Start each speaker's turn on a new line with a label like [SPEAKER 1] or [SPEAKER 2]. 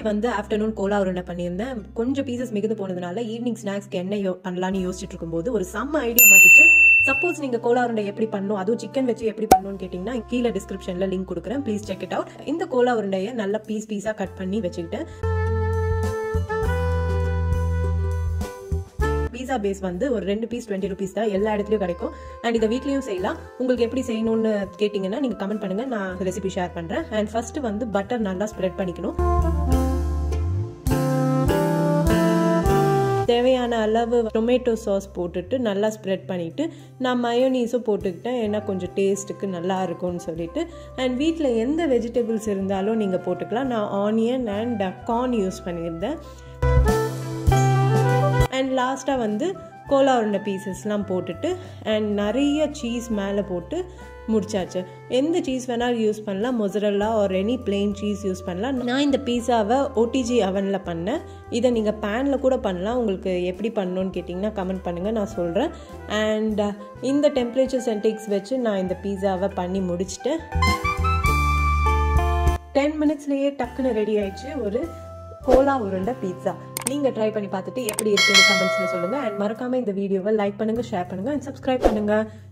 [SPEAKER 1] வந்து afternoon Cola உருண்டை பண்ணியிருந்தேன் கொஞ்சம் பீசஸ் மிகுந்து போனதுனால ஈவினிங் ஸ்நாக்ஸ்க்கு என்ன யோ பண்ணலான்னு யோசிச்சுட்டு இருக்கும்போது ஒரு செம்ம ஐடியா மாட்டிச்சு சப்போஸ் நீங்க கோலா உருண்டை எப்படி பண்ணணும் அதுவும் சிக்கன் வச்சு எப்படி பண்ணணும்னு கேட்டிங்கன்னா கீழே டிஸ்கிரிப்ஷன்ல லிங்க் கொடுக்குறேன் ப்ளீஸ் செக் இட் அவுட் இந்த கோலா உருண்டையை நல்லா பீஸ் பீஸா கட் பண்ணி வச்சுக்கிட்டேன் பீஸா பேஸ் வந்து ஒரு ரெண்டு பீஸ் டுவெண்ட்டி ருபீஸ் தான் எல்லா இடத்துலயும் கிடைக்கும் அண்ட் இதை வீட்லயும் செய்யலாம் உங்களுக்கு எப்படி செய்யணும்னு கேட்டிங்கன்னா நீங்க கமெண்ட் பண்ணுங்க நான் ரெசிபி ஷேர் பண்றேன் அண்ட் ஃபர்ஸ்ட் வந்து பட்டர் நல்லா ஸ்ப்ரெட் பண்ணிக்கணும் தேவையான அளவு டொமேட்டோ சாஸ் போட்டுட்டு நல்லா ஸ்ப்ரெட் பண்ணிவிட்டு நான் மயோனீஸும் போட்டுக்கிட்டேன் ஏன்னா கொஞ்சம் டேஸ்ட்டுக்கு நல்லா இருக்கும்னு சொல்லிட்டு அண்ட் வீட்டில் எந்த வெஜிடபிள்ஸ் இருந்தாலும் நீங்கள் போட்டுக்கலாம் நான் ஆனியன் அண்ட் கார்ன் யூஸ் பண்ணியிருந்தேன் அண்ட் லாஸ்ட்டாக வந்து கோலா உருண்டை பீசஸ்லாம் போட்டுட்டு அண்ட் நிறைய சீஸ் மேலே போட்டு முடிச்சாச்சு எந்த சீஸ் வேணாலும் யூஸ் பண்ணலாம் மொசரல்லா ஒரு எனி பிளெயின் சீஸ் யூஸ் பண்ணலாம் நான் இந்த பீஸாவை ஓடிஜி அவனில் பண்ணேன் இதை நீங்கள் பேனில் கூட பண்ணலாம் உங்களுக்கு எப்படி பண்ணணும்னு கேட்டிங்கன்னா கமெண்ட் பண்ணுங்கள் நான் சொல்கிறேன் அண்ட் இந்த டெம்பரேச்சர் சென்டிக்ஸ் வச்சு நான் இந்த பீஸாவை பண்ணி முடிச்சிட்டேன் டென் மினிட்ஸ்லேயே டக்குன்னு ரெடி ஆயிடுச்சு ஒரு கோலா உருண்டை பீட்சா நீங்கள் ட்ரை பண்ணி பார்த்துட்டு எப்படி இருக்குன்னு கமெண்ட்ஸில் சொல்லுங்கள் அண்ட் மறக்காமல் இந்த வீடியோவை லைக் பண்ணுங்கள் ஷேர் பண்ணுங்கள் அண்ட் சப்ஸ்கிரைப் பண்ணுங்கள்